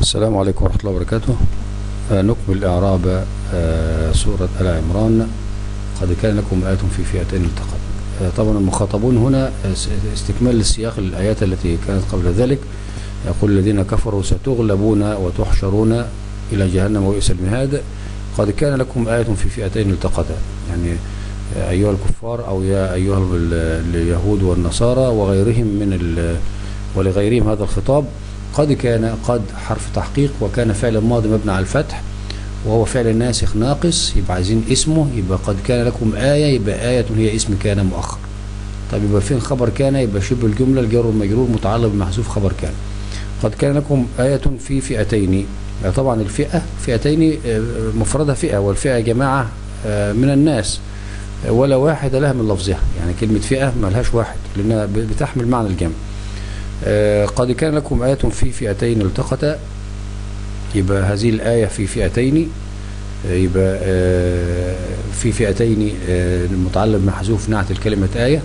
السلام عليكم ورحمة الله وبركاته آه، نكمل إعراب آه، سورة آل عمران قد كان لكم آية في فئتين التقت آه، طبعا المخاطبون هنا آه، س- استكمال للسياق الآيات التي كانت قبل ذلك يقول الذين كفروا ستغلبون وتحشرون إلى جهنم وبئس المهاد قد كان لكم آية في فئتين التقتا يعني آه، أيها الكفار أو يا أيها ال- اليهود والنصارى وغيرهم من ال- ولغيرهم هذا الخطاب قد كان قد حرف تحقيق وكان فعل ماضي مبني على الفتح وهو فعل ناسخ ناقص يبقى عايزين اسمه يبقى قد كان لكم آية يبقى آية هي اسم كان مؤخر طب يبقى فين خبر كان يبقى شبه الجملة الجر والمجرور متعلق بمحذوف خبر كان قد كان لكم آية في فئتين يعني طبعا الفئة فئتين آه، مفردها فئة والفئة جماعة آه، من الناس آه، ولا واحد لها من لفظها يعني كلمة فئة ما لهاش واحد لأنها بتحمل معنى الجمع آه، قد كان لكم آية في فئتين التقتا يبقى هذه الآية في فئتين آه، يبقى آه، في فئتين آه، المتعلق بمحذوف نعت الكلمة آية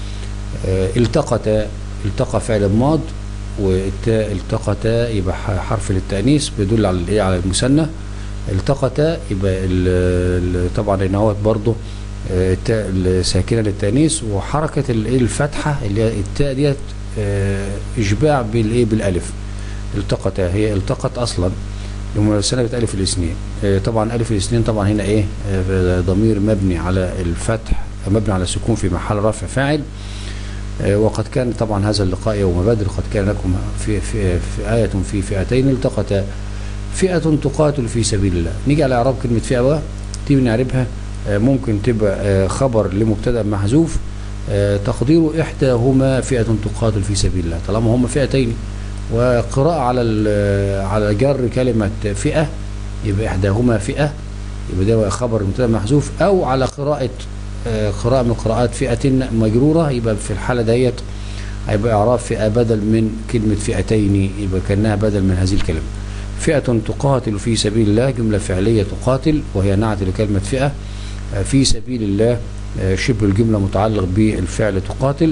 آه، التقتا التقى فعل ماض والتاء التقتا يبقى ح- حرف للتأنيث بيدل على الايه على المثنى التقتا يبقى ال- ال- طبعا هنا هو برضه آه، التاء الساكنه للتأنيث وحركه الايه الفتحه اللي هي التاء ديت آه، اشباع بالايه بالالف التقتا هي التقت اصلا لمثنى بألف الاثنين آه، طبعا ألف الاثنين طبعا هنا ايه آه، ضمير مبني على الفتح مبني على السكون في محل رفع فاعل آه، وقد كان طبعا هذا اللقاء يوم بدر قد كان لكم في, في, في آية في فئتين التقتا فئة تقاتل في سبيل الله نيجي على إعراب كلمة فئة بقى تيجي نعربها آه، ممكن تبقى آه، خبر لمبتدأ محذوف آه، تقدير إحداهما فئة تقاتل في سبيل الله طالما هم فئتين وقراءة على ال- على جر كلمة فئة يبقى إحداهما فئة يبقى ده خبر مبتدأ محذوف أو على قراءة آه، قراءة من قراءات فئة مجرورة يبقى في الحالة ديت هيبقى إعراب فئة بدل من كلمة فئتين يبقى كأنها بدل من هذه الكلمة فئة تقاتل في سبيل الله جملة فعلية تقاتل وهي نعت لكلمة فئة آه، في سبيل الله آه، شبه الجملة متعلق بالفعل تقاتل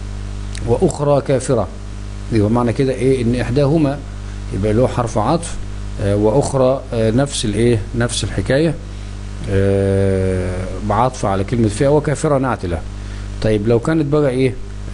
وأخرى كافرة يبقى معنى كده إيه إن إحداهما يبقى له حرف عطف آه، وأخرى آه، نفس الإيه نفس الحكاية آه، بعطف على كلمة فئة وكافرة نعت لها طيب لو كانت بقى إيه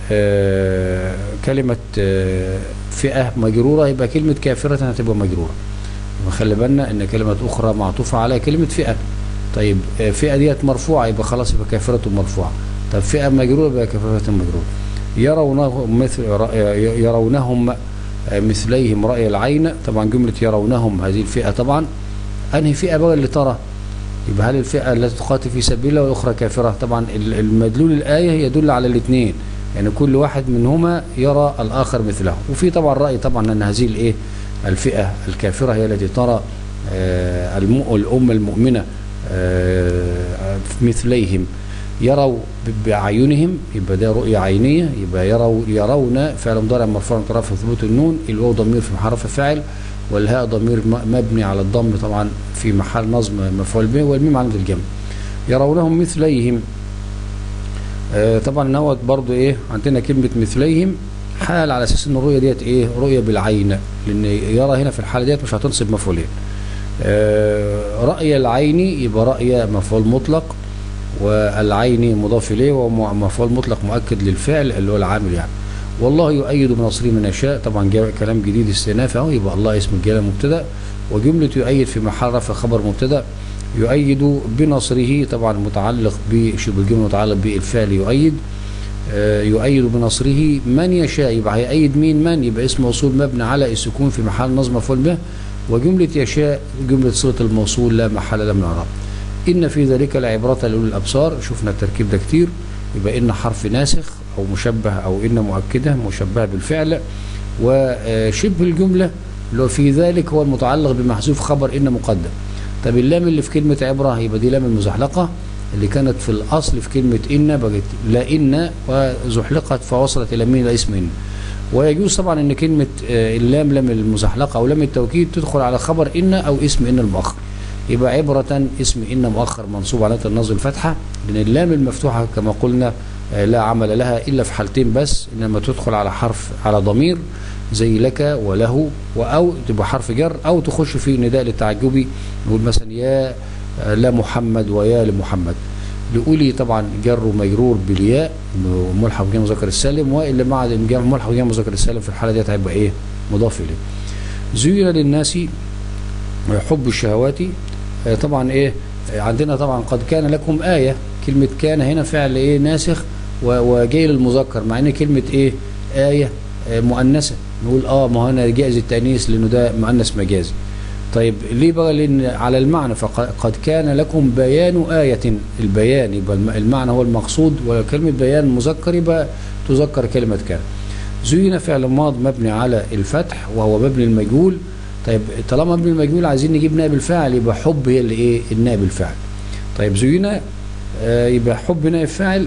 آه، كلمة آه، فئة مجرورة يبقى كلمة كافرة هتبقى مجرورة يبقى خلي بالنا ان كلمة اخرى معطوفة على كلمة فئة طيب آه، فئة ديت مرفوعة يبقى خلاص يبقى كافرة مرفوعة طب فئة مجرورة يبقى كافرة مجرورة يرونهم مثل يرونهم آه، مثليهم رأي العين طبعا جملة يرونهم هذه الفئة طبعا انهي فئة بقى اللي ترى يبقى هل الفئة التي تقاتل في سبيل الله والأخرى كافرة طبعا ال- المدلول الآية يدل على الاثنين يعني كل واحد منهما يرى الآخر مثله وفي طبعا رأي طبعا أن هذه الإيه الفئة الكافرة هي التي ترى آه، الم- الأمة المؤمنة آه، مثليهم يروا ب- بأعينهم يبقى ده رؤية عينية يبقى يروا يرون فعل مضارع مرفوع من طرف ثبوت النون الواو ضمير في حرف فاعل والهاء ضمير م- مبني على الضم طبعا في محل نصب مفعول به والميم علامة الجمع يرونهم مثليهم آه، طبعا نوت برضو ايه عندنا كلمة مثليهم حال على اساس ان الرؤية ديت ايه رؤية بالعين لان يرى هنا في الحالة ديت مش هتنصب مفعولين آه، رأي العين يبقى رأي مفعول مطلق والعين مضاف اليه ومفعول مطلق مؤكد للفعل اللي هو العامل يعني والله يؤيد بنصره من يشاء طبعا جاء كلام جديد استئناف اهو يبقى الله اسم الجلاله مبتدا وجمله يؤيد في محل رفع خبر مبتدا يؤيد بنصره طبعا متعلق بشبه الجمله متعلق بالفعل يؤيد آه، يؤيد بنصره من يشاء يبقى هيأيد مين من يبقى اسم موصول مبني على السكون في محل نصب مفعول به وجملة يشاء جملة صلة الموصول لا محل له من الإعراب إن في ذلك لعبرة لأولي الأبصار شفنا التركيب ده كتير يبقى إن حرف ناسخ أو مشبه أو إن مؤكدة مشبهة بالفعل وشبه الجملة لو في ذلك هو المتعلق بمحذوف خبر إن مقدم طب اللام اللي في كلمة عبرة يبقى دي لام المزحلقة اللي كانت في الأصل في كلمة إن بقت لا إن وزحلقت فوصلت إلى مين إلى اسم إن ويجوز طبعا ان كلمة آه، اللام لام المزحلقة او لام التوكيد تدخل على خبر ان او اسم ان المؤخر يبقى عبرة اسم ان مؤخر منصوب على النصب الفتحة لان اللام المفتوحة كما قلنا آه، لا عمل لها إلا في حالتين بس إنما تدخل على حرف على ضمير زي لك وله أو تبقى حرف جر أو تخش في نداء للتعجبي نقول مثلا يا آه، لا محمد ويا لمحمد لأولي طبعا جر ومجرور بالياء إنه ملحق بجمع مذكر السالم واللي مع الجمع ملحق بجمع مذكر السالم في الحالة ديت هيبقى إيه مضاف إليه زين للناس حب الشهوات آه، طبعا إيه آه، عندنا طبعا قد كان لكم آية كلمة كان هنا فعل إيه ناسخ و- وجاي للمذكر مع إن كلمة إيه آية آه، مؤنثة نقول اه ما هو هنا جائز التأنيث لأنه ده مؤنث مجازي طيب ليه بقى لأن على المعنى فقد كان لكم بيان آية البيان يبقى الم- المعنى هو المقصود وكلمة بيان مذكر يبقى تذكر كلمة كان زين فعل ماض مبني على الفتح وهو مبني المجهول طيب طالما مبني المجهول عايزين نجيب نائب الفاعل يبقى حب هي اللي ايه النائب الفاعل طيب زين آه يبقى حب نائب فاعل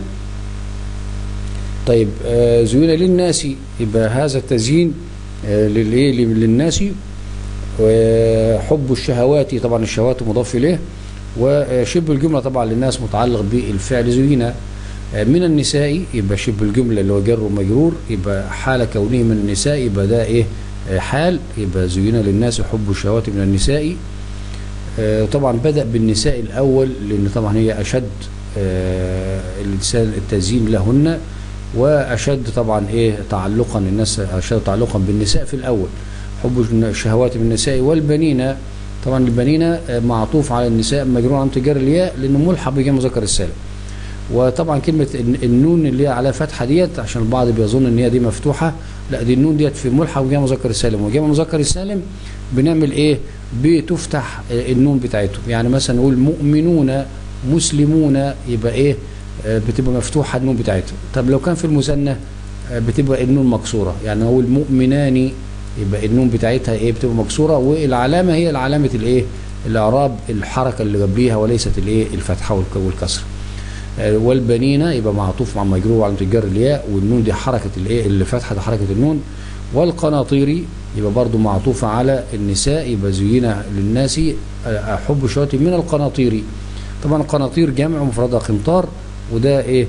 طيب آه زين للناس يبقى هذا التزيين آه للايه للناس وحب الشهوات طبعا الشهوات مضاف اليه وشبه الجمله طبعا للناس متعلق بالفعل زين آه، من النساء يبقى شبه الجمله اللي هو جر ومجرور يبقى حال كونه من النساء يبقى ده ايه آه، حال يبقى زين للناس حب الشهوات من النساء آه، طبعا بدأ بالنساء الأول لأن طبعا هي أشد آه، الإنسان التزيين لهن وأشد طبعا إيه تعلقا الناس أشد تعلقا بالنساء في الأول حب الشهوات من النساء والبنين طبعا البنين آه، معطوف على النساء مجرور عن تجار الياء لأنه ملحق بجمع مذكر السالم وطبعا كلمة الن- النون اللي هي على فتحة ديت عشان البعض بيظن ان هي دي مفتوحة لا دي النون ديت في ملحق وجمع مذكر السالم وجمع مذكر السالم بنعمل ايه بتفتح آه، النون بتاعتهم يعني مثلا نقول مؤمنون مسلمون يبقى ايه آه، بتبقى مفتوحة النون بتاعتهم طب لو كان في المثنى آه، بتبقى النون مكسورة يعني نقول مؤمنان يبقى النون بتاعتها ايه بتبقى مكسورة والعلامة هي العلامة الايه الاعراب الحركة اللي قبليها وليست الايه الفتحة والك- والكسر آه، والبنين يبقى معطوف مع مجرور على تجار الياء والنون دي حركة الايه اللي فتحة دي حركة النون والقناطير يبقى برضو معطوفة على النساء يبقى زين للناس آه، حب شهوات من القناطير طبعا القناطير جمع مفردها قنطار وده ايه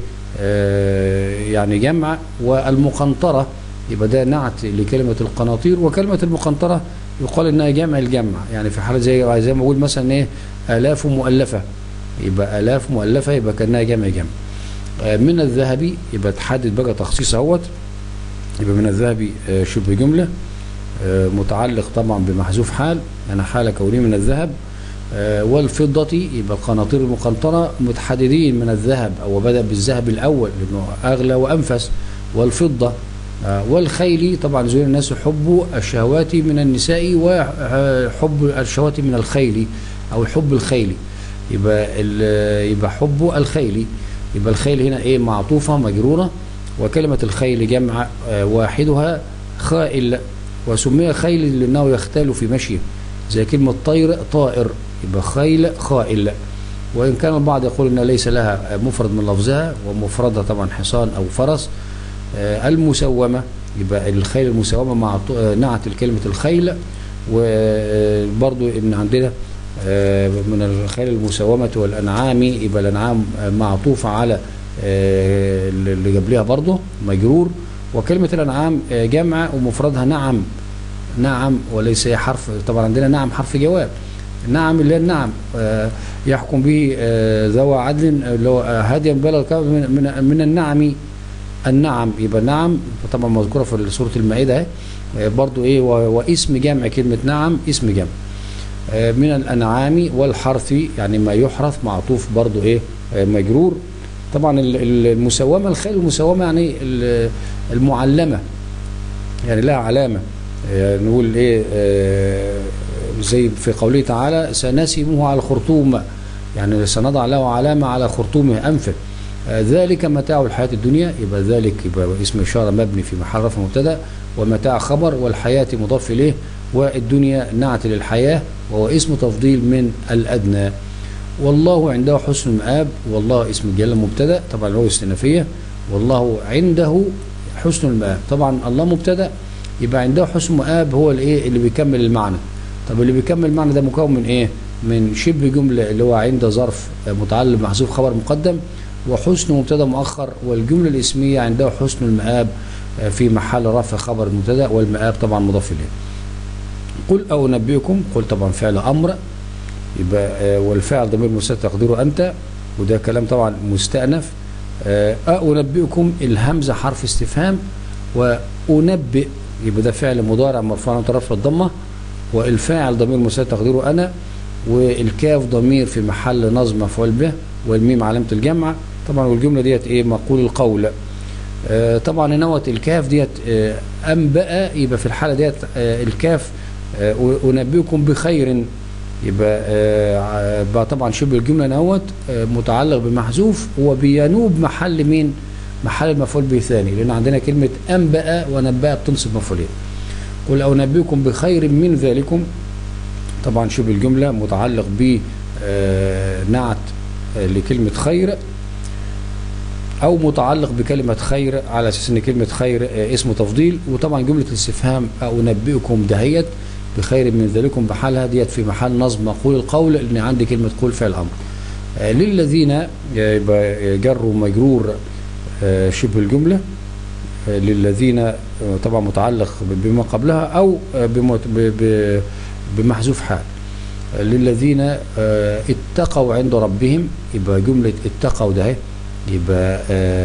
آه يعني جمع والمقنطرة يبقى ده نعت لكلمة القناطير وكلمة المقنطرة يقال انها جمع الجمع يعني في حالة زي زي ما اقول مثلا ايه آلاف مؤلفة يبقى آلاف مؤلفة يبقى كأنها جمع جمع آه، من الذهب يبقى تحدد بقى تخصيص اهوت يبقى من الذهب آه، شبه جملة آه، متعلق طبعا بمحذوف حال يعني حال كونه من الذهب آه، والفضة يبقى القناطير المقنطرة متحددين من الذهب أو بدأ بالذهب الأول لأنه أغلى وأنفس والفضة آه، والخيل طبعا زين الناس حب الشهوات من النساء وحب الشهوات من الخيل أو حب الخيل يبقى ال- يبقى حب الخيل يبقى الخيل هنا ايه معطوفة مجرورة وكلمة الخيل جمع آه، واحدها خائل وسمي خيل لأنه يختال في مشيه زي كلمة طير طائر يبقى خيل خائل وإن كان البعض يقول أن ليس لها مفرد من لفظها ومفردها طبعا حصان أو فرس آه، المسومة يبقى الخيل المسومة مع نعت الكلمة الخيل وبرضو إن عندنا آه، من الخيل المسومة والأنعام يبقى الأنعام آه، معطوفة على آه، اللي قبلها برضو مجرور وكلمة الأنعام آه، جمع ومفردها نعم نعم وليس هي حرف طبعا عندنا نعم حرف جواب نعم اللي هي النعم آه، يحكم به آه، ذوى عدل اللي هو آه، هديا بلغ كم من, من, من النعم النعم يبقى نعم طبعا مذكوره في سوره المائده اهي. آه، برضو ايه و- واسم جمع كلمه نعم اسم جمع آه، من الانعام والحرث يعني ما يحرث معطوف برضو ايه آه، مجرور طبعا ال- ال- المسومه الخيل المسومه يعني ال- المعلمه يعني لها علامه آه، نقول ايه آه، زي في قوله تعالى سنسمه على الخرطوم يعني سنضع له علامه على خرطومه انفه آه، ذلك متاع الحياة الدنيا يبقى ذلك يبقى اسم إشارة مبني في محل رفع مبتدا ومتاع خبر والحياة مضاف إليه والدنيا نعت للحياة وهو اسم تفضيل من الأدنى والله عنده حسن المآب والله اسم الجلالة مبتدا طبعا هو استئنافية والله عنده حسن المآب طبعا الله مبتدا يبقى عنده حسن مآب هو الايه اللي بيكمل المعنى طب اللي بيكمل المعنى ده مكون من ايه من شبه جملة اللي هو عند ظرف متعلق محذوف خبر مقدم وحسن مبتدا مؤخر والجملة الاسمية عنده حسن المآب آه، في محل رفع خبر المبتدا والمآب طبعا مضاف إليه قل أو نبئكم قل طبعا فعل أمر يبقى آه، والفعل ضمير مستتر تقديره أنت وده كلام طبعا مستأنف آه، أنبئكم الهمزة حرف استفهام وأنبئ يبقى ده فعل مضارع مرفوع على رفع الضمة والفاعل ضمير مستتر تقديره أنا والكاف ضمير في محل نصب مفعول به والميم علامة الجمع طبعا والجملة ديت ايه مقول القول آه طبعا نوت الكاف ديت آه أنبأ يبقى في الحالة ديت آه الكاف آه أنبئكم بخير يبقى آه بقى طبعا شبه الجملة نوت آه متعلق بمحذوف وبينوب محل مين محل المفعول به ثاني لأن عندنا كلمة أنبأ ونبأ بتنصب مفعولين قل أنبئكم بخير من ذلكم طبعا شبه الجملة متعلق ب آه نعت آه لكلمة خير أو متعلق بكلمة خير على أساس أن كلمة خير آه اسم تفضيل وطبعا جملة الاستفهام أنبئكم دهيت بخير من ذلكم بحالها ديت في محل نصب مقول القول لأن عندي كلمة قول فعل أمر للذين يبقى جر ومجرور شبه الجملة للذين طبعا متعلق بما قبلها أو بمحذوف حال للذين اتقوا عند ربهم يبقى جملة اتقوا ده يبقى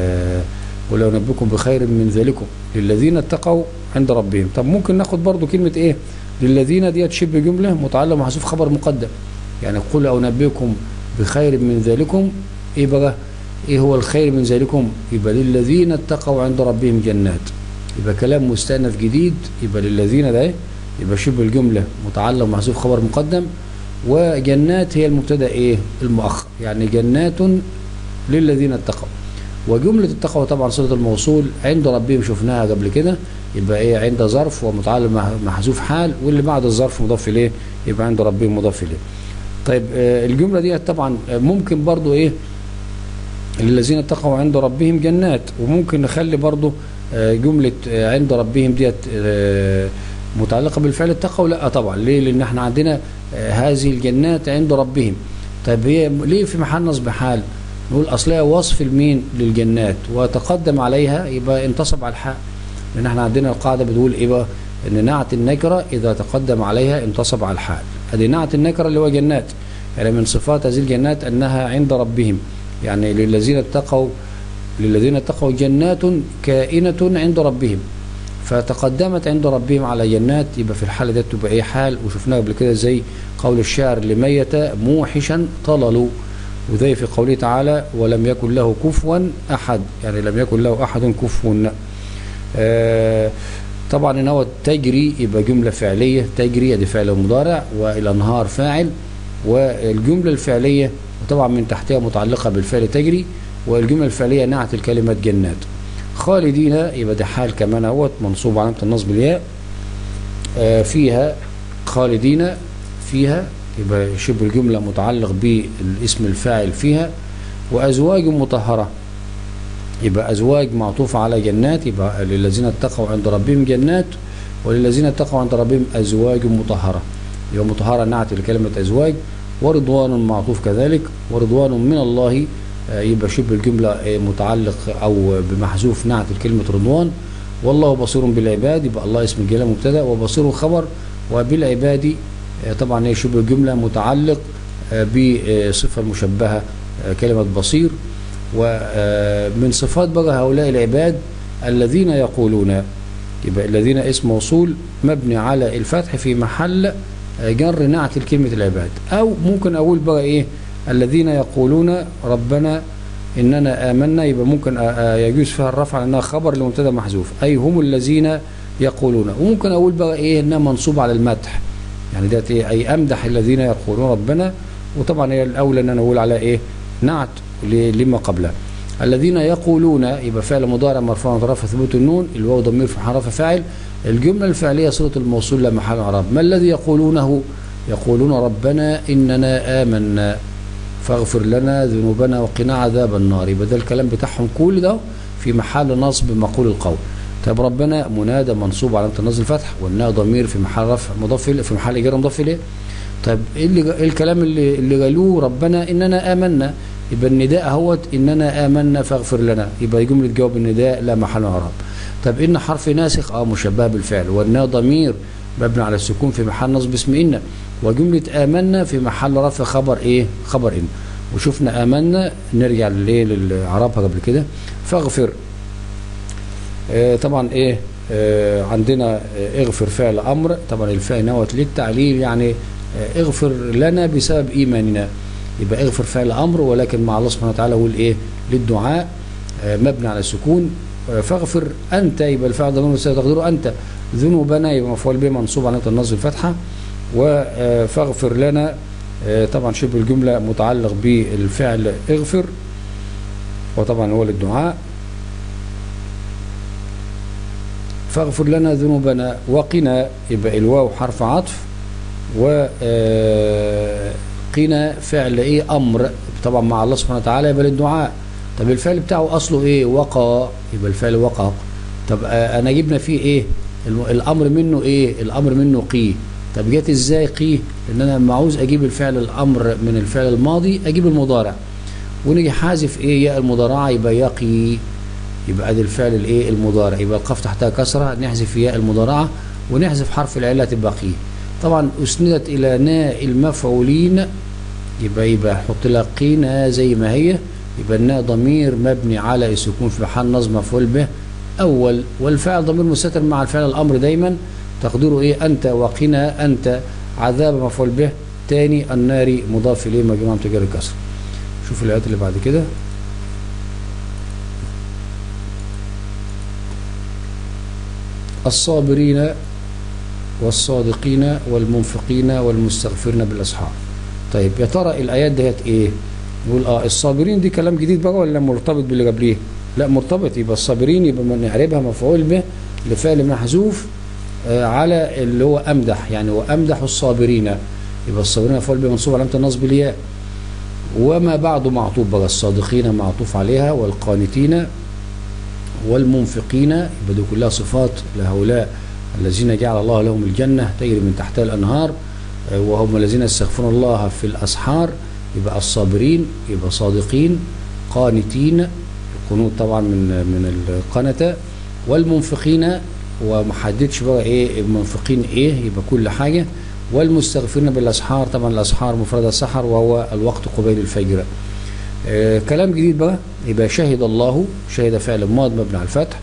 ولو نبكم بخير من ذلكم للذين اتقوا عند ربهم طب ممكن ناخد برضو كلمة ايه للذين ديت شبه جملة متعلق محذوف خبر مقدم يعني قل او نبئكم بخير من ذلكم ايه بقى ايه هو الخير من ذلكم يبقى للذين اتقوا عند ربهم جنات يبقى كلام مستأنف جديد يبقى للذين ده يبقى شبه الجملة متعلق محذوف خبر مقدم وجنات هي المبتدا ايه المؤخر يعني جنات للذين اتقوا وجملة التقوى طبعا صلة الموصول عند ربهم شفناها قبل كده يبقى ايه عند ظرف ومتعلق محذوف حال واللي بعد الظرف مضاف اليه يبقى عند ربهم مضاف اليه طيب آه الجملة دي طبعا ممكن برضو ايه للذين اتقوا عند ربهم جنات وممكن نخلي برضو آه جملة آه عند ربهم ديت متعلقة بالفعل اتقوا لا طبعا ليه لان احنا عندنا هذه الجنات عند ربهم طيب هي ليه في محل نصب حال نقول اصلها وصف المين للجنات وتقدم عليها يبقى انتصب على الحاء لان احنا عندنا القاعده بتقول ايه بقى ان نعت النكره اذا تقدم عليها انتصب على الحال ادي نعت النكره اللي هو جنات يعني من صفات هذه الجنات انها عند ربهم يعني للذين اتقوا للذين اتقوا جنات كائنه عند ربهم فتقدمت عند ربهم على جنات يبقى في الحاله دي تبقى ايه حال وشفناها قبل كده زي قول الشاعر لميت موحشا طللوا وزي في قوله تعالى ولم يكن له كفوا أحد يعني لم يكن له أحد كفوا آه طبعا ان هو تجري يبقى جملة فعلية تجري ادي فعل مضارع والانهار فاعل والجملة الفعلية وطبعا من تحتها متعلقة بالفعل تجري والجملة الفعلية نعت الكلمة جنات خالدين يبقى ده حال كمان اهوت منصوب علامة النصب الياء آه فيها خالدين فيها يبقى شبه الجملة متعلق بالاسم الفاعل فيها وأزواج مطهرة يبقى أزواج معطوفة على جنات يبقى للذين اتقوا عند ربهم جنات وللذين اتقوا عند ربهم أزواج مطهرة يبقى مطهرة نعت لكلمة أزواج ورضوان معطوف كذلك ورضوان من الله يبقى شبه الجملة متعلق أو بمحذوف نعت لكلمة رضوان والله بصير بالعباد يبقى الله اسم الجلالة مبتدا وبصير خبر وبالعباد طبعا هي شبه الجملة متعلق بصفة المشبهة كلمة بصير ومن صفات بقى هؤلاء العباد الذين يقولون يبقى الذين اسم موصول مبني على الفتح في محل جر نعت كلمة العباد أو ممكن أقول بقى إيه الذين يقولون ربنا إننا آمنا يبقى ممكن يجوز فيها الرفع لأنها خبر لمبتدا محذوف أي هم الذين يقولون وممكن أقول بقى إيه إنها منصوب على المدح يعني ده إيه أي أمدح الذين يقولون ربنا وطبعا هي الأولى أن أنا أقول على إيه نعت لما قبلها الذين يقولون يبقى فعل مضارع مرفوع طرف ثبوت النون الواو ضمير في حرف فاعل الجملة الفعلية صلة الموصول لا محل اعراب ما الذي يقولونه يقولون ربنا إننا آمنا فاغفر لنا ذنوبنا وقنا عذاب النار يبقى ده الكلام بتاعهم كل ده في محل نصب مقول القول طب ربنا منادى منصوب علامة النصب الفتح والناء ضمير في محل رفع مضاف في محل إجارة مضاف إليه طيب ايه اللي الكلام اللي اللي قالوه ربنا اننا امنا يبقى النداء اهوت اننا امنا فاغفر لنا يبقى جمله جواب النداء لا محل اعراب طب ان حرف ناسخ اه مشبه بالفعل والنا ضمير مبني على السكون في محل نصب اسم ان وجمله امنا في محل رفع خبر ايه خبر ان وشفنا امنا نرجع للايه للعربها قبل كده فاغفر آه طبعا ايه آه عندنا آه اغفر فعل امر طبعا الفاء نوت للتعليل يعني آه اغفر لنا بسبب ايماننا يبقى اغفر فعل امر ولكن مع الله سبحانه وتعالى هو الايه للدعاء آه مبني على السكون آه فاغفر انت يبقى الفعل ضمير مستتر تقديره انت ذنوبنا يبقى مفعول به منصوب على النصب الفتحه وفاغفر لنا آه طبعا شبه الجمله متعلق بالفعل اغفر وطبعا هو للدعاء فاغفر لنا ذنوبنا وقنا يبقى الواو حرف عطف وقنا فعل ايه امر طبعا مع الله سبحانه وتعالى يبقى للدعاء طب الفعل بتاعه اصله ايه وقى يبقى الفعل وقى طب انا جبنا فيه ايه الامر منه ايه الامر منه قي طب جت ازاي قي لان انا لما عاوز اجيب الفعل الامر من الفعل الماضي اجيب المضارع ونيجي حازف ايه ياء المضارعه يبقى يقي يبقى ادي الفعل الايه المضارع يبقى القاف تحتها كسره نحذف ياء المضارعه ونحذف حرف العله تبقى قي طبعا اسندت الى ناء المفعولين يبقى يبقى نحط لها قينا زي ما هي يبقى الناء ضمير مبني على السكون في محل نصب مفعول به اول والفعل ضمير مستتر مع الفعل الامر دايما تقديره ايه انت وقنا انت عذاب مفعول به تاني النار مضاف اليه مجموعه تجار الكسر شوف الايات اللي بعد كده الصابرين والصادقين والمنفقين والمستغفرين بالاسحار طيب يا ترى الايات ديت ايه نقول اه الصابرين دي كلام جديد بقى ولا مرتبط باللي قبليه لا مرتبط يبقى الصابرين يبقى نعربها مفعول به لفعل محذوف آه على اللي هو امدح يعني وامدح الصابرين يبقى الصابرين مفعول به منصوب علامه النصب الياء وما بعده معطوف بقى الصادقين معطوف عليها والقانتين والمنفقين يبقى دي كلها صفات لهؤلاء الذين جعل الله لهم الجنة تجري من تحتها الأنهار وهم الذين يستغفرون الله في الأسحار يبقى الصابرين يبقى صادقين قانتين القنوت طبعا من من القنتة والمنفقين ومحددش بقى ايه المنفقين ايه يبقى كل حاجة والمستغفرين بالأسحار طبعا الأسحار مفردة السحر وهو الوقت قبيل الفجر آه كلام جديد بقى يبقى شهد الله شهد فعل ماض مبني على الفتح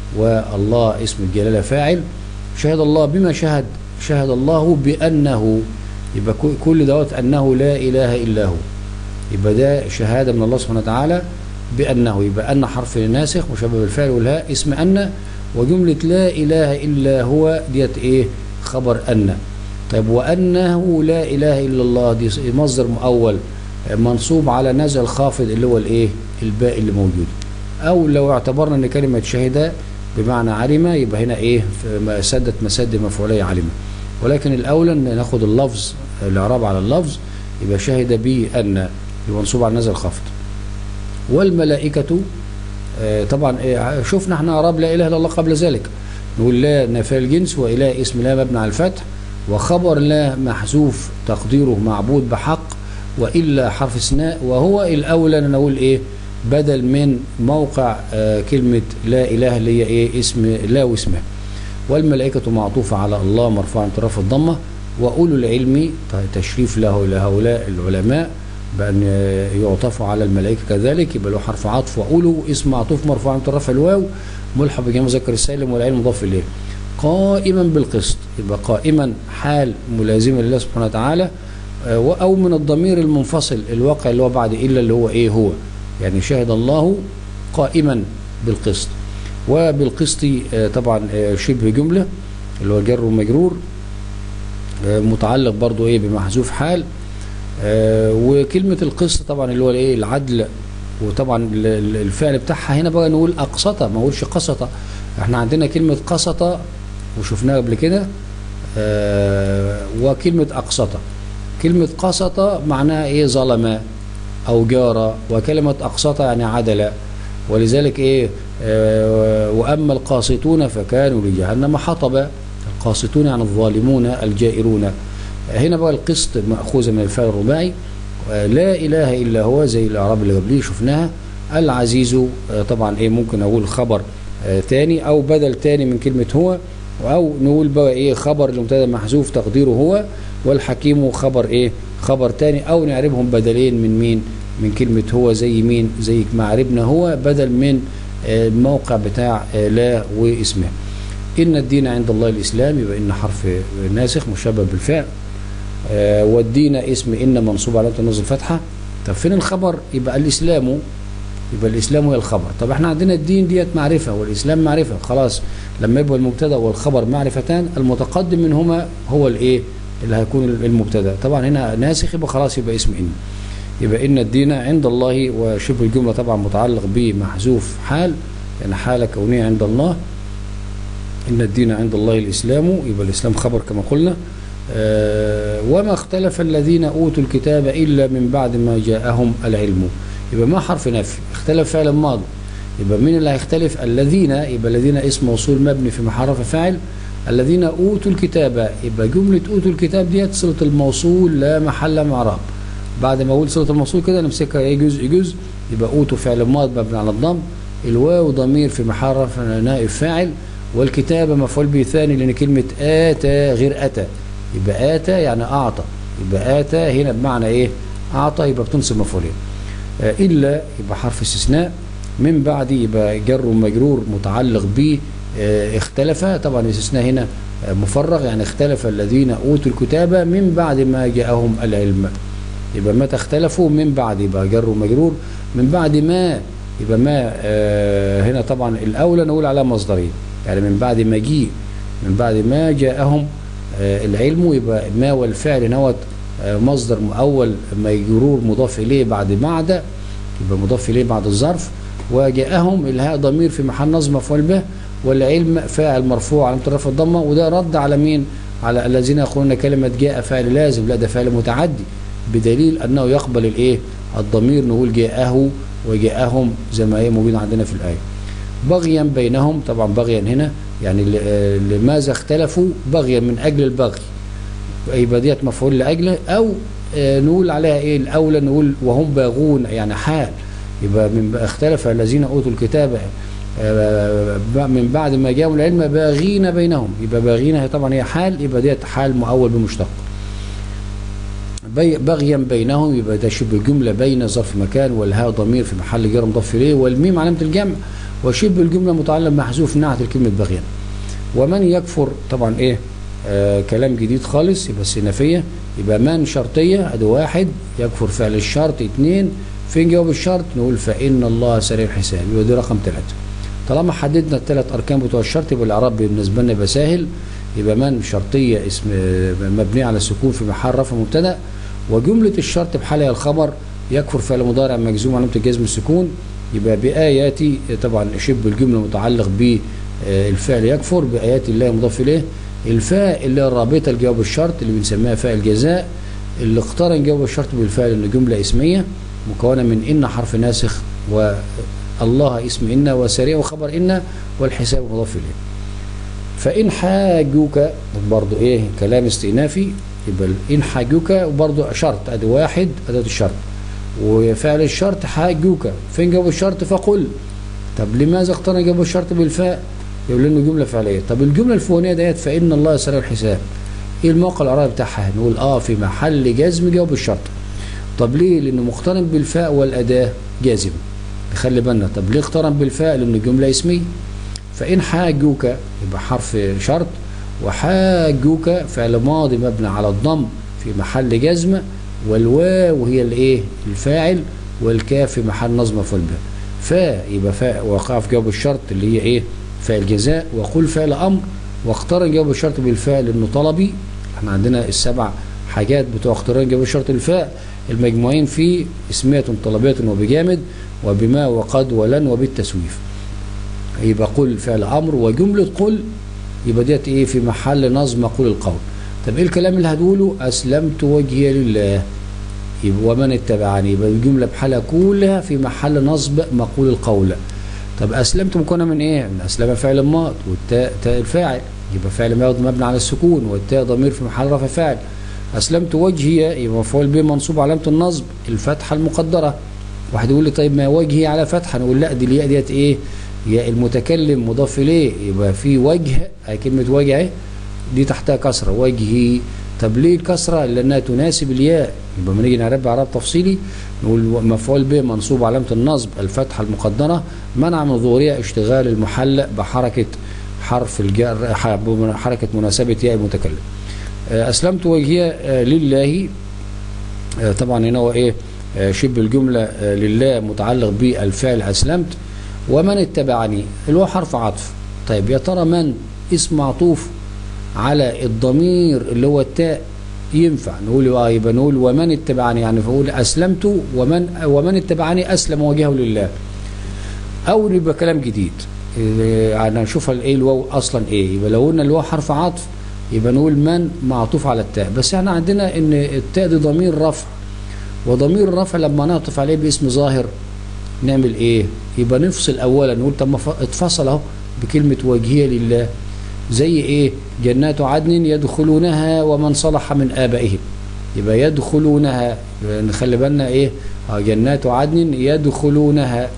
والله اسم الجلالة فاعل شهد الله بما شهد شهد الله بأنه يبقى كل دوت أنه لا إله إلا هو يبقى ده شهادة من الله سبحانه وتعالى بأنه يبقى أن حرف ناسخ مشبه بالفعل والهاء اسم أن وجملة لا إله إلا هو ديت إيه خبر أن طيب وأنه لا إله إلا الله دي مصدر مؤول منصوب على نزع الخافض اللي هو الايه الباء اللي موجود او لو اعتبرنا ان كلمه شهد بمعنى علم يبقى هنا ايه سدت مسد مفعوليه علم ولكن الاولى ان ناخد اللفظ الاعراب على اللفظ يبقى شهد به ان منصوب على نزع الخفض والملائكه آه طبعا إيه شفنا احنا اعراب لا اله الا الله قبل ذلك نقول لا نافع الجنس واله اسم لا مبني على الفتح وخبر لا محذوف تقديره معبود بحق وإلا حرف استثناء وهو الأولى أن نقول إيه بدل من موقع آه كلمة لا إله اللي هي إيه اسم لا واسمه والملائكة معطوفة على الله مرفوعا طرف الضمة وأولو العلم تشريف له لهؤلاء العلماء بأن يعطفوا على الملائكة كذلك يبقى له حرف عطف وأولو اسم معطوف مرفوعا طرف الواو ملحق بجمع مذكر السالم والعلم مضاف إليه قائما بالقسط يبقى قائما حال ملازمة لله سبحانه وتعالى أو من الضمير المنفصل الواقع اللي هو بعد إلا اللي هو إيه هو يعني شهد الله قائما بالقسط وبالقسط طبعا شبه جملة اللي هو جر ومجرور متعلق برضو إيه بمحذوف حال وكلمة القسط طبعا اللي هو الإيه العدل وطبعا الفعل بتاعها هنا بقى نقول أقسطة ما نقولش قسطة احنا عندنا كلمة قسطة وشفناها قبل كده وكلمة أقسطة كلمة قسط معناها ايه ظلم او جار وكلمة اقسط يعني عدل ولذلك ايه آه واما القاسطون فكانوا لجهنم حطبا القاسطون يعني الظالمون الجائرون هنا بقى القسط مأخوذة من الفعل الرباعي آه، لا اله الا هو زي الاعراب اللي قبليه شفناها العزيز آه، طبعا ايه ممكن اقول خبر آه، تاني او بدل تاني من كلمه هو او نقول بقى ايه خبر المبتدا محذوف تقديره هو والحكيم خبر ايه خبر تاني او نعربهم بدلين من مين من كلمه هو زي مين زي ما عربنا هو بدل من آه، الموقع بتاع آه، لا واسمها ان الدين عند الله الاسلام يبقى ان حرف ناسخ مشبه بالفعل آه، والدين اسم ان منصوب على تنزل فتحه طب فين الخبر يبقى الاسلام يبقى الاسلام هو الخبر طب احنا عندنا الدين ديت معرفه والاسلام معرفه خلاص لما يبقى المبتدا والخبر معرفتان المتقدم منهما هو الايه اللي هيكون المبتدا طبعا هنا ناسخ يبقى خلاص يبقى اسم ان يبقى ان الدين عند الله وشبه الجمله طبعا متعلق بمحذوف حال يعني حاله كونيه عند الله ان الدين عند الله الاسلام يبقى الاسلام خبر كما قلنا آه، وما اختلف الذين اوتوا الكتاب الا من بعد ما جاءهم العلم يبقى ما حرف نفي اختلف فعلا ماضي يبقى مين اللي هيختلف الذين يبقى الذين اسم موصول مبني في محل رفع فاعل الذين اوتوا الكتاب يبقى جمله اوتوا الكتاب ديت صله الموصول لا محل من اعراب بعد ما اقول صله الموصول كده نمسكها ايه جزء جزء يبقى اوتوا فعل ماضي مبني على الضم الواو ضمير في محل رفع نائب فاعل والكتابه مفعول به ثاني لان كلمه اتى غير اتى يبقى اتى يعني اعطى يبقى اتى هنا بمعنى ايه اعطى يبقى بتنصب مفعولين آه، الا يبقى حرف استثناء من بعد يبقى جر ومجرور متعلق ب آه، اختلف طبعا الاستثناء هنا آه، مفرغ يعني اختلف الذين اوتوا الكتاب من بعد ما جاءهم العلم يبقى متى اختلفوا من بعد يبقى جر ومجرور من بعد ما يبقى ما آه، هنا طبعا الاولى نقول على مصدرين يعني من بعد ما جيء من بعد ما جاءهم آه، العلم يبقى ما والفعل نوت آه، مصدر اول مجرور مضاف اليه بعد بعد يبقى مضاف اليه بعد الظرف وجاءهم الهاء ضمير في محل نصب مفعول به والعلم فاعل مرفوع على رفع الضمه وده رد على مين على الذين يقولون كلمه جاء فاعل لازم لا ده فاعل متعدي بدليل انه يقبل الايه الضمير نقول جاءه وجاءهم زي ما هي مبين عندنا في الايه بغيا بينهم طبعا بغيا هنا يعني ل- آه، لماذا اختلفوا بغيا من اجل البغي يبقى ديت مفعول لاجله او آه، نقول عليها ايه الاولى نقول وهم باغون يعني حال يبقى من اختلف الذين اوتوا الكتاب آه، من بعد ما جاءوا العلم باغين بينهم يبقى باغين هي طبعا هي حال يبقى ديت حال مؤول بمشتق بي- بغيا بينهم يبقى ده شبه الجمله بين ظرف مكان والهاء ضمير في محل جر مضاف اليه والميم علامه الجمع وشبه الجمله متعلق محذوف نعت الكلمه بغيا ومن يكفر طبعا ايه آه كلام جديد خالص يبقى السنفيه يبقى من شرطيه ادي واحد يكفر فعل الشرط اثنين فين جواب الشرط نقول فان الله سريع الحساب يبقى دي رقم ثلاثه طالما حددنا الثلاث اركان بتوع الشرط يبقى الاعراب بالنسبه لنا يبقى سهل يبقى من شرطيه اسم مبنيه على السكون في محل رفع مبتدا وجمله الشرط بحالها الخبر يكفر فعل مضارع مجزوم علامه الجزم السكون يبقى باياتي طبعا شبه الجمله متعلق بالفعل يكفر بايات الله مضاف اليه الفاء اللي هي الرابطه لجواب الشرط اللي بنسميها فاء الجزاء اللي اقترن جواب الشرط بالفعل انه جمله اسميه مكونه من ان حرف ناسخ والله اسم ان وسريع وخبر ان والحساب مضاف اليه فإن حاجوك برضو إيه كلام استئنافي يبقى إن حاجوك وبرضو شرط أدي واحد أداة الشرط وفعل الشرط حاجوك فين جواب الشرط فقل طب لماذا اقترن جواب الشرط بالفاء يقول لنا جملة فعلية طب الجملة الفوقانية ديت فإن الله سريع الحساب إيه الموقع العربي بتاعها نقول آه في محل جزم جواب الشرط طب ليه لأنه مقترن بالفاء والأداة جازم خلي بالنا طب ليه اقترن بالفاء لأنه جملة اسمية فإن حاجوك يبقى حرف شرط وحاجوك فعل ماضي مبني على الضم في محل جزم والواو هي الايه الفاعل والكاف في محل نصب مفعول به فاء يبقى فاء وقع في جواب الشرط اللي هي ايه فاعل جزاء وقل فعل امر واقترن جواب الشرط بالفاء لانه طلبي احنا عندنا السبع حاجات بتوع اقتران جواب الشرط الفاء المجموعين في اسمية طلبية وبجامد وبما وقد ولن وبالتسويف يبقى قل فعل امر وجمله قل يبقى ديت ايه في محل نظم مقول القول طب ايه الكلام اللي هتقوله اسلمت وجهي لله يبقى ومن اتبعني يبقى الجمله بحالها كلها في محل نصب مقول القول طب اسلمت مكونه من ايه من اسلم فعل ماض والتاء تاء الفاعل يبقى فعل ماض مبني على السكون والتاء ضمير في محل رفع فاعل اسلمت وجهي يبقى مفعول به منصوب علامه النصب الفتحه المقدره واحد يقول لي طيب ما وجهي على فتحه نقول لا دي الياء ديت ايه ياء المتكلم مضاف اليه يبقى في وجه اي كلمه وجه اهي دي تحتها كسره وجهي طب ليه الكسره لانها تناسب الياء يبقى لما نيجي نعرب اعراب تفصيلي نقول مفعول به منصوب علامه النصب الفتحه المقدره منع من ظهورها اشتغال المحل بحركه حرف الجر حركه مناسبه ياء المتكلم اسلمت وجهي لله طبعا هنا هو ايه شبه الجمله لله متعلق بالفعل اسلمت ومن اتبعني اللي هو حرف عطف طيب يا ترى من اسم معطوف على الضمير اللي هو التاء ينفع نقول اه يبقى نقول ومن اتبعني يعني فاقول اسلمت ومن ومن اتبعني اسلم وجهه لله او يبقى كلام جديد يعني نشوف الايه الواو اصلا ايه يبقى لو قلنا اللي هو حرف عطف يبقى نقول من معطوف على التاء بس احنا عندنا ان التاء دي ضمير رفع وضمير الرفع لما نعطف عليه باسم ظاهر نعمل ايه يبقى نفصل اولا نقول طب ما اتفصل اهو بكلمه وجهيه لله زي ايه جنات عدن يدخلونها ومن صلح من ابائهم يبقى يدخلونها نخلي بالنا ايه اه جنات عدن يدخلونها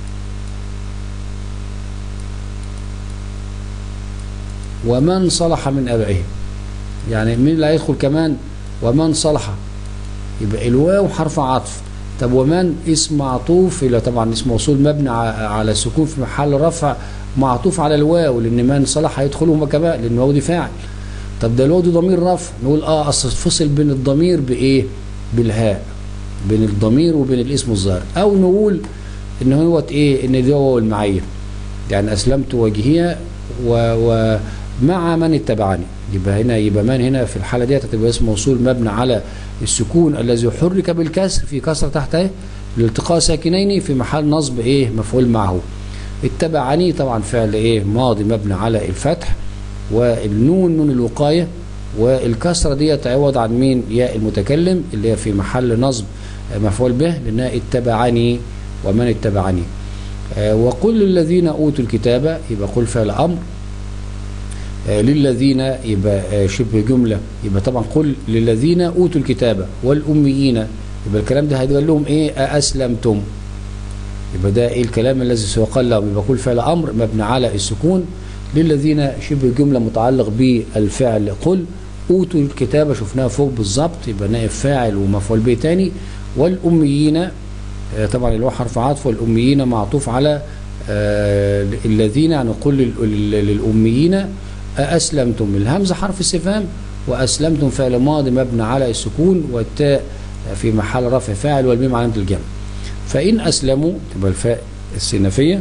ومن صلح من ابائهم يعني مين اللي هيدخل كمان ومن صلح يبقى الواو حرف عطف طب ومن اسم معطوف الى طبعا اسم موصول مبني على السكون في محل رفع معطوف على الواو لان من صلح هيدخلهم كمان لان الواو دي فاعل طب ده الواو دي ضمير رفع نقول اه اصل فصل بين الضمير بايه بالهاء بين الضمير وبين الاسم الظاهر او نقول ان هو ايه ان دي واو المعيه يعني اسلمت وجهي و, و مع من اتبعني يبقى هنا يبقى من هنا في الحاله ديت هتبقى اسم موصول مبني على السكون الذي حرك بالكسر في كسر تحت ايه لالتقاء ساكنين في محل نصب ايه مفعول معه اتبعني طبعا فعل ايه ماضي مبني على الفتح والنون نون الوقايه والكسره ديت عوض عن مين ياء المتكلم اللي هي في محل نصب مفعول به لانها اتبعني ومن اتبعني آه وقل للذين اوتوا الكتاب يبقى قل فعل امر آه للذين يبقى شبه جملة يبقى طبعا قل للذين أوتوا الكتاب والأميين يبقى الكلام ده هيقول لهم إيه أسلمتم يبقى ده إيه الكلام الذي سيقال لهم يبقى قل فعل أمر مبني على السكون للذين شبه جملة متعلق بالفعل قل أوتوا الكتاب شفناها فوق بالظبط يبقى نائب فاعل ومفعول به تاني والأميين آه طبعا اللي هو حرف عطف والأميين معطوف على آه الذين يعني قل للأميين أسلمتم الهمزة حرف استفهام وأسلمتم فعل ماضي مبني على السكون والتاء في محل رفع فاعل والميم علامة الجمع فإن أسلموا تبقى الفاء السنفية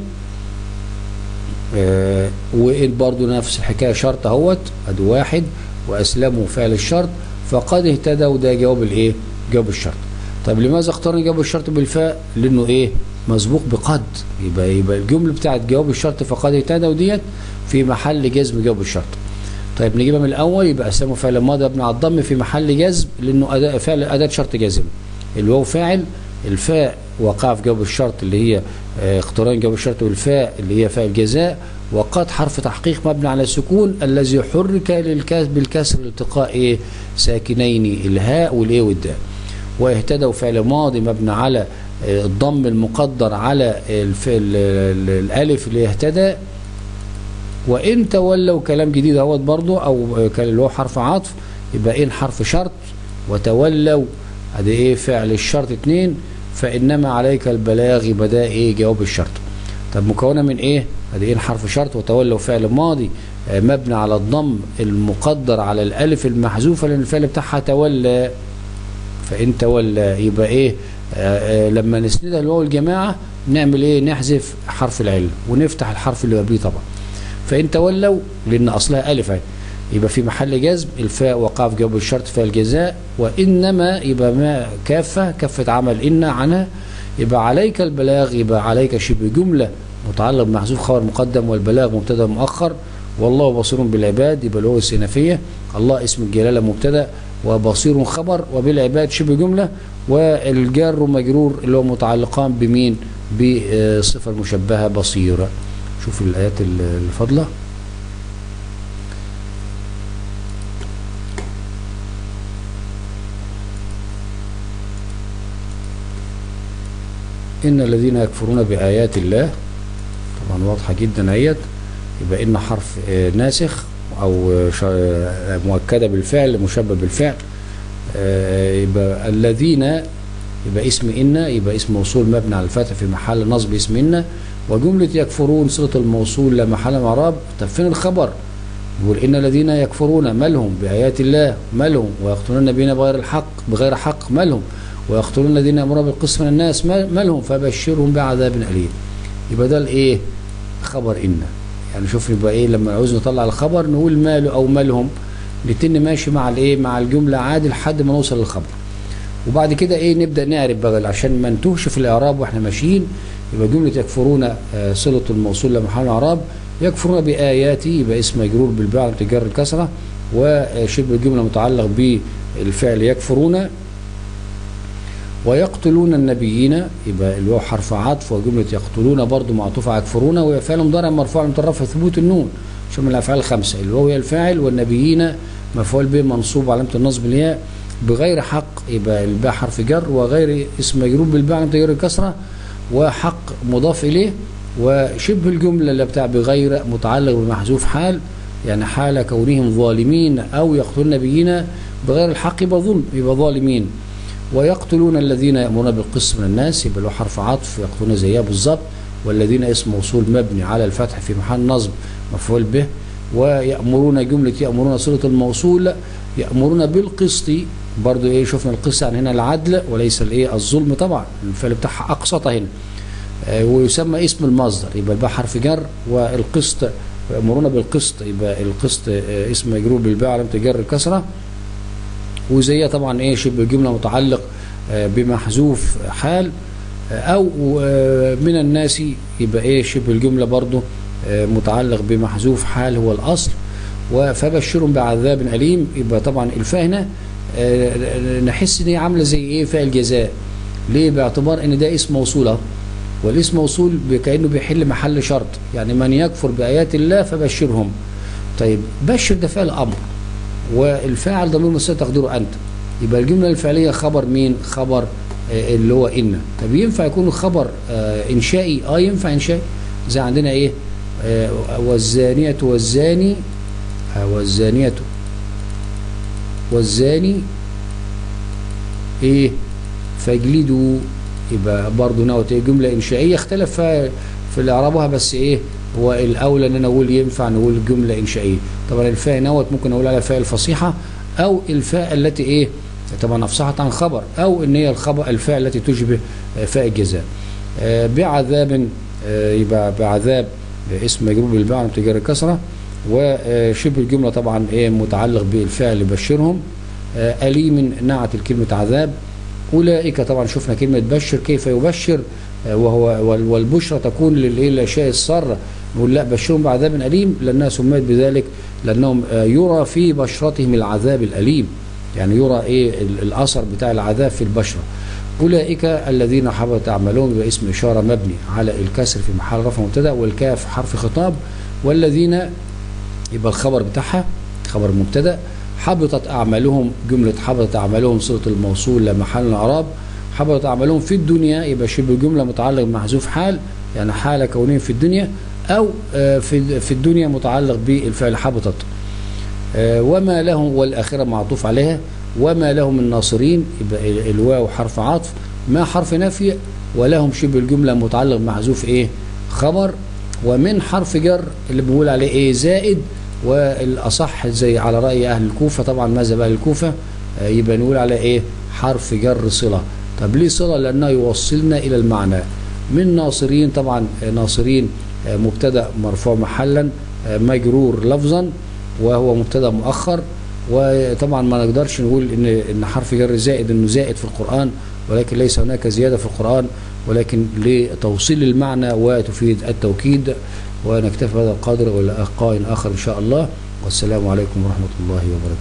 آه وإن برضو نفس الحكاية شرط اهوت أدي واحد وأسلموا فعل الشرط فقد اهتدوا ده جواب الإيه؟ جواب الشرط طب لماذا اخترنا جواب الشرط بالفاء؟ لأنه إيه؟ مسبوق بقد يبقى يبقى الجملة بتاعت جواب الشرط فقد اهتدوا ديت في محل جزم جواب الشرط طيب نجيبها من الاول يبقى اسمه فعل ماضي مبني على الضم في محل جزم لانه أداء فعل اداه شرط جازم الواو فاعل الفاء وقع في جواب الشرط اللي هي اه اقتران جواب الشرط والفاء اللي هي فاء الجزاء وقد حرف تحقيق مبني على السكون الذي حرك للكسر بالكسر التقاء ايه ساكنين الهاء والايه والدال واهتدوا فعل ماضي مبني على الضم المقدر على الالف اللي اهتدى وان تولوا كلام جديد اهوت برضه او اللي هو حرف عطف يبقى ان حرف شرط وتولوا ادي ايه فعل الشرط اتنين فانما عليك البلاغ يبقى ده ايه جواب الشرط طب مكونه من ايه ادي ان حرف شرط وتولوا فعل ماضي مبني على الضم المقدر على الالف المحذوفه لان الفعل بتاعها تولى فان تولى يبقى ايه آآ آآ لما نسندها الواو الجماعه نعمل ايه نحذف حرف العله ونفتح الحرف اللي قبليه طبعا فإن تولوا لأن أصلها ألف اهي يبقى في محل جزم الفاء وقع في جواب الشرط فاء الجزاء وإنما يبقى ما كافة كافة عمل إن عنها يبقى عليك البلاغ يبقى عليك شبه جملة متعلق بمحذوف خبر مقدم والبلاغ مبتدا مؤخر والله بصير بالعباد يبقى اللي هو السنفية الله اسم الجلالة مبتدا وبصير خبر وبالعباد شبه جملة والجار ومجرور اللي هو متعلقان بمين بصفة المشبهة بصيرة شوف الآيات الفضلة إن الذين يكفرون بآيات الله طبعا واضحة جدا اهيت يبقى إن حرف آه، ناسخ أو آه، شا- آه، مؤكدة بالفعل مشبه بالفعل آه، يبقى الذين يبقى اسم إن يبقى اسم موصول مبني على الفتح في محل نصب اسم إن وجملة يكفرون صلة الموصول لا محل من اعراب طب فين الخبر؟ يقول إن الذين يكفرون مالهم بآيات الله مالهم ويقتلون النبيين بغير الحق بغير حق مالهم ويقتلون الذين يأمرون بالقسط من الناس مال- مالهم فبشرهم بعذاب أليم يبقى ده الإيه؟ خبر إن يعني شوف يبقى إيه لما عاوز نطلع الخبر نقول ماله أو مالهم الاتنين ماشي مع الإيه؟ مع الجملة عادي لحد ما نوصل للخبر وبعد كده ايه نبدا نعرف بقى عشان ما نتوهش في الاعراب واحنا ماشيين يبقى جمله يكفرون آه، صله الموصول لمحل الاعراب يكفرون باياتي يبقى اسم مجرور بالباء تجر الكسره وشبه الجمله متعلق بالفعل يكفرون ويقتلون النبيين يبقى اللي هو حرف عطف وجمله يقتلون برضو معطوفه على يكفرون وهي فعل مضارع مرفوع مترفع ثبوت النون عشان من الافعال الخمسه اللي هو هي الفاعل والنبيين مفعول به منصوب علامه النصب الياء بغير حق يبقى الباء حرف جر وغير اسم مجرور بالباء علامه تجر الكسره وحق مضاف اليه وشبه الجمله اللي بتاع بغير متعلق بمحذوف حال يعني حال كونهم ظالمين او يقتلون نبيين بغير الحق يبقى ظلم يبقى ظالمين ويقتلون الذين يأمرون بالقسط من الناس يبقى له حرف عطف يقتلون زيها بالظبط والذين اسم موصول مبني على الفتح في محل نصب مفعول به ويأمرون جملة يأمرون صلة الموصول يأمرون بالقسط برضو ايه شفنا القسط يعني هنا العدل وليس الايه الظلم طبعا الفعل بتاعها اقسط هنا آه، ويسمى اسم المصدر يبقى الباء حرف جر والقسط يأمرون بالقسط يبقى القسط آه، اسم مجرور بالباء علامة جر الكسره وزيها طبعا ايه شبه الجمله متعلق آه، بمحذوف حال آه، او آه، من الناس يبقى ايه شبه الجمله برضو آه، متعلق بمحذوف حال هو الاصل و- فبشرهم بعذاب اليم يبقى طبعا الفاء هنا آه، نحس ان هي عامله زي ايه فاء الجزاء ليه باعتبار ان ده اسم موصول اهو والاسم موصول ب- كانه بيحل محل شرط يعني من يكفر بايات الله فبشرهم طيب بشر ده فعل امر والفاعل ضمير مستتر تقديره انت يبقى الجمله الفعليه خبر مين خبر آه، اللي هو ان طب ينفع يكون خبر آه، انشائي اه ينفع انشائي زي عندنا ايه آه، والزانيه والزاني آه، والزانيه والزاني ايه فاجلدوا يبقى برضه نوت إيه؟ جمله انشائيه اختلف فيها في الاعرابها بس ايه هو الاولى ان انا اقول ينفع نقول جمله انشائيه طبعا الفاء نوت ممكن اقول عليها فاء الفصيحه او الفاء التي ايه طبعا افصحت عن خبر او ان هي الخبر الفاء التي تشبه آه، فاء الجزاء آه، بعذاب آه، يبقى بعذاب آه، اسم مجرور بالباء على تجار الكسره وشبه الجمله طبعا ايه متعلق بالفعل بشرهم آه، أليم نعت الكلمة عذاب أولئك طبعا شفنا كلمة بشر كيف يبشر آه، وهو وال- والبشرى تكون للإيه الأشياء السارة نقول لا بشرهم بعذاب أليم لأنها سميت بذلك لأنهم آه، يرى في بشرتهم العذاب الأليم يعني يرى إيه ال- الأثر بتاع العذاب في البشرة أولئك الذين حبط أعمالهم يبقى اسم إشارة مبني على الكسر في محل رفع مبتدأ والكاف حرف خطاب والذين يبقى الخبر بتاعها خبر مبتدا حبطت اعمالهم جمله حبطت اعمالهم صله الموصول لمحل اعراب حبطت اعمالهم في الدنيا يبقى شبه جمله متعلق بمحذوف حال يعني حال كونهم في الدنيا او آه، في في الدنيا متعلق بالفعل حبطت آه، وما لهم والاخره معطوف عليها وما لهم من ناصرين يبقى ال- الواو حرف عطف ما حرف نفي ولهم شبه الجمله متعلق بمحذوف ايه خبر ومن حرف جر اللي بنقول عليه ايه زائد والاصح زي على راي اهل الكوفه طبعا ماذا بقى الكوفه آه، يبقى نقول عليه ايه حرف جر صله طب ليه صله لانها يوصلنا الى المعنى من ناصرين طبعا آه، ناصرين آه، مبتدا مرفوع محلا آه، مجرور لفظا وهو مبتدا مؤخر وطبعا ما نقدرش نقول ان ان حرف جر زائد انه زائد في القران ولكن ليس هناك زياده في القران ولكن لتوصيل المعنى وتفيد التوكيد ونكتفي بهذا القدر والى لقاء اخر ان شاء الله والسلام عليكم ورحمه الله وبركاته